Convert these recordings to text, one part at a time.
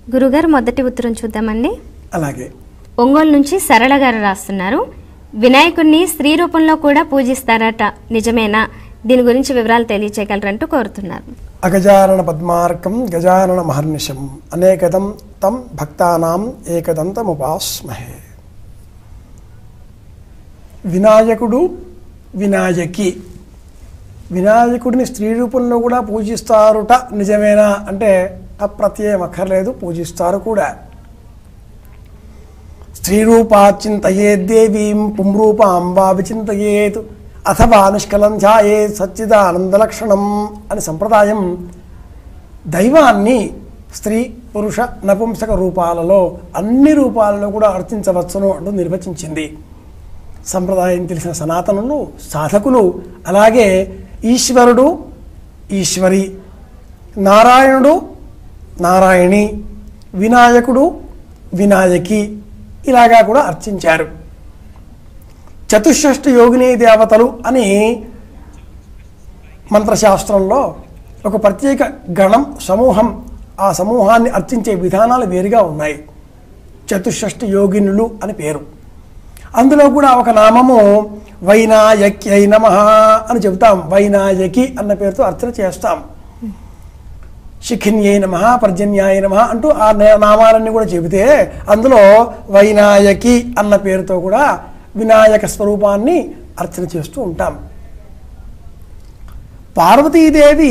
గురుగారు మొదటి ఉత్తరం చూద్దామండి అలాగే ఒంగోలు నుంచి సరళ గారు రాస్తున్నారు వినాయకుడిని స్త్రీ రూపంలో కూడా పూజిస్తారట నిజమేనా దీని గురించి వివరాలు తెలియచేయగలరంటూ కోరుతున్నారు అగజానన పద్మార్కం గజానన మహర్నిశం అనేకదం తం భక్తానాం ఏకదంతముపాస్మహే వినాయకుడు వినాయకి వినాయకుడిని స్త్రీ రూపంలో కూడా పూజిస్తారుట నిజమేనా అంటే అప్రత్యయం అక్కర్లేదు పూజిస్తారు కూడా స్త్రీరూపా చింతయేద్ దేవీం పుంరూపాం వా విచింతయేత్ అథవా నిష్కలం ధ్యాయే సచ్చిదానందలక్షణం అని సంప్రదాయం దైవాన్ని స్త్రీ పురుష నపుంసక రూపాలలో అన్ని రూపాలలో కూడా అర్చించవచ్చును అంటూ నిర్వచించింది సంప్రదాయం తెలిసిన సనాతనులు సాధకులు అలాగే ఈశ్వరుడు ఈశ్వరి నారాయణుడు నారాయణి వినాయకుడు వినాయకి ఇలాగా కూడా అర్చించారు చతుషష్ఠ యోగిని దేవతలు అని మంత్రశాస్త్రంలో ఒక ప్రత్యేక గణం సమూహం ఆ సమూహాన్ని అర్చించే విధానాలు వేరుగా ఉన్నాయి చతుషష్ఠ యోగినులు అని పేరు అందులో కూడా ఒక నామము వైనాయక్యై నమ అని చెబుతాం వైనాయకి అన్న పేరుతో అర్చన చేస్తాం శిఖిన్యై నమ పర్జన్యాయ నమ అంటూ ఆ నే- నామాలన్నీ కూడా చెబితే అందులో వైనాయకి అన్న పేరుతో కూడా వినాయక స్వరూపాన్ని అర్చన చేస్తూ ఉంటాం పార్వతీదేవి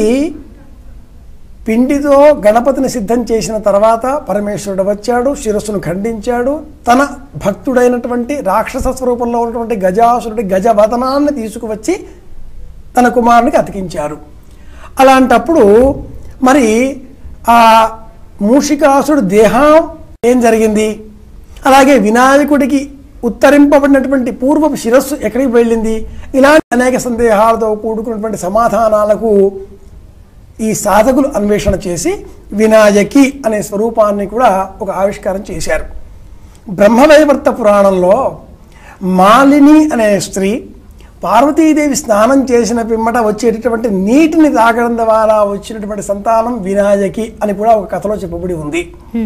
పిండితో గణపతిని సిద్ధం చేసిన తర్వాత పరమేశ్వరుడు వచ్చాడు శిరస్సును ఖండించాడు తన భక్తుడైనటువంటి రాక్షస స్వరూపంలో ఉన్నటువంటి గజాసురుడి గజవదనాన్ని తీసుకువచ్చి తన కుమారునికి అతికించారు అలాంటప్పుడు మరి ఆ మూషికాసుడు దేహం ఏం జరిగింది అలాగే వినాయకుడికి ఉత్తరింపబడినటువంటి పూర్వపు శిరస్సు ఎక్కడికి వెళ్ళింది ఇలాంటి అనేక సందేహాలతో కూడుకున్నటువంటి సమాధానాలకు ఈ సాధకులు అన్వేషణ చేసి వినాయకి అనే స్వరూపాన్ని కూడా ఒక ఆవిష్కారం చేశారు బ్రహ్మవైవర్త పురాణంలో మాలిని అనే స్త్రీ పార్వతీదేవి స్నానం చేసిన పిమ్మట వచ్చేటటువంటి నీటిని తాగడం ద్వారా వచ్చినటువంటి సంతానం వినాయకి అని కూడా ఒక కథలో చెప్పబడి ఉంది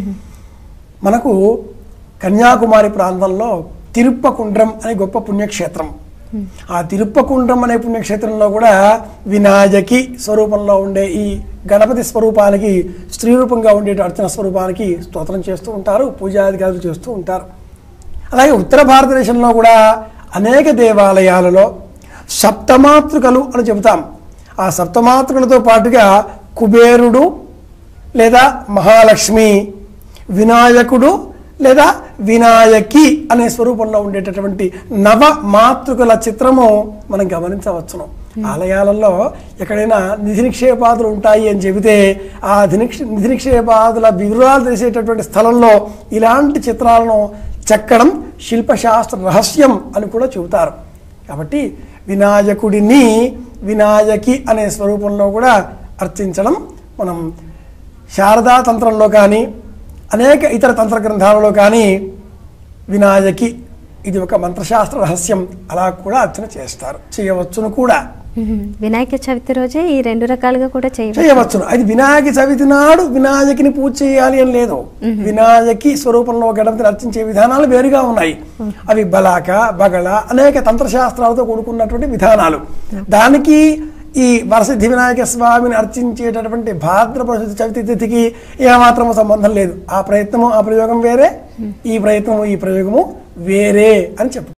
మనకు కన్యాకుమారి ప్రాంతంలో తిరుప్పకుండ్రం అనే గొప్ప పుణ్యక్షేత్రం ఆ తిరుప్పకుండ్రం అనే పుణ్యక్షేత్రంలో కూడా వినాయకి స్వరూపంలో ఉండే ఈ గణపతి స్వరూపానికి స్త్రీ రూపంగా ఉండే అర్చన స్వరూపానికి స్తోత్రం చేస్తూ ఉంటారు పూజాధికారులు చేస్తూ ఉంటారు అలాగే ఉత్తర భారతదేశంలో కూడా అనేక దేవాలయాలలో సప్తమాతృకలు అని చెబుతాం ఆ సప్తమాతృకలతో పాటుగా కుబేరుడు లేదా మహాలక్ష్మి వినాయకుడు లేదా వినాయకి అనే స్వరూపంలో ఉండేటటువంటి నవ మాతృకల చిత్రము మనం గమనించవచ్చును ఆలయాలలో ఎక్కడైనా నిధి నిక్షేపాదులు ఉంటాయి అని చెబితే ఆ నిధి నిధి నిక్షేపాదుల వివరాలు తెలిసేటటువంటి స్థలంలో ఇలాంటి చిత్రాలను చెక్కడం శిల్పశాస్త్ర రహస్యం అని కూడా చెబుతారు కాబట్టి వినాయకుడిని వినాయకి అనే స్వరూపంలో కూడా అర్చించడం మనం శారదా తంత్రంలో కానీ అనేక ఇతర తంత్ర గ్రంథాలలో కానీ వినాయకి ఇది ఒక మంత్రశాస్త్ర రహస్యం అలా కూడా అర్చన చేస్తారు చేయవచ్చును కూడా మ్మ్. వినాయక చవితి రోజే ఈ రెండు రకాలుగా కూడా చేయవచ్చు చేయవచ్చును అది వినాయక చవితి నాడు వినాయకిని పూజ చేయాలి అని లేదు వినాయకి స్వరూపంలో గణపతిని అర్చించే విధానాలు వేరుగా ఉన్నాయి అవి బలాక బగళ అనేక తంత్రశాస్త్రాలతో కూడుకున్నటువంటి విధానాలు దానికి ఈ వరసిద్ధి వినాయక స్వామిని అర్చించేటటువంటి భాద్రపద చవితి తిథికి ఏమాత్రము సంబంధం లేదు ఆ ప్రయత్నము ఆ ప్రయోగం వేరే ఈ ప్రయత్నము ఈ ప్రయోగము వేరే అని చెప్పు